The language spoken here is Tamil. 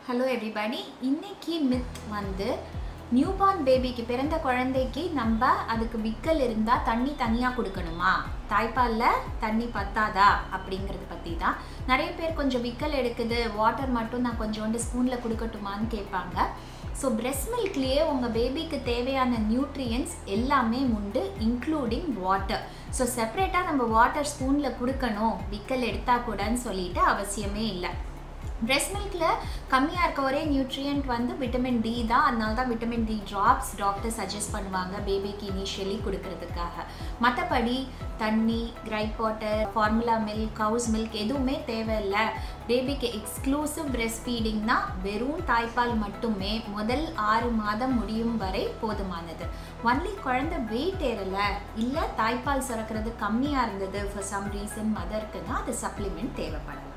ஹலோ எவ்ரிபடி இன்னைக்கு மித் வந்து நியூபார்ன் பேபிக்கு பிறந்த குழந்தைக்கு நம்ம அதுக்கு விக்கல் இருந்தால் தண்ணி தனியாக கொடுக்கணுமா தாய்ப்பாலில் தண்ணி பத்தாதா அப்படிங்கிறத பற்றி தான் நிறைய பேர் கொஞ்சம் விக்கல் எடுக்குது வாட்டர் மட்டும் நான் கொஞ்சோண்டு ஸ்பூனில் கொடுக்கட்டுமான்னு கேட்பாங்க ஸோ பிரெஸ்ட் மில்க்லேயே உங்கள் பேபிக்கு தேவையான நியூட்ரியன்ஸ் எல்லாமே உண்டு இன்க்ளூடிங் வாட்டர் ஸோ செப்பரேட்டாக நம்ம வாட்டர் ஸ்பூனில் கொடுக்கணும் விக்கல் எடுத்தால் கூடன்னு சொல்லிட்டு அவசியமே இல்லை பிரெஸ்ட் மில்கில் கம்மியாக இருக்க ஒரே நியூட்ரியன்ட் வந்து விட்டமின் டி தான் அதனால தான் vitamin D drops doctor suggest பண்ணுவாங்க பேபிக்கு இனிஷியலி கொடுக்கறதுக்காக மற்றபடி தண்ணி gripe water formula milk cow's milk எதுவுமே தேவையில்லை பேபிக்கு எக்ஸ்க்ளூசிவ் பிரெஸ்ட் ஃபீடிங்னா வெறும் தாய்ப்பால் மட்டுமே முதல் ஆறு மாதம் முடியும் வரை போதுமானது ஒன்லி குழந்தை வெயிட் ஏறலை இல்லை தாய்ப்பால் சுரக்கிறது கம்மியாக இருந்தது ஃபார் சம் ரீசன் மதருக்குன்னா அது சப்ளிமெண்ட் தேவைப்படும்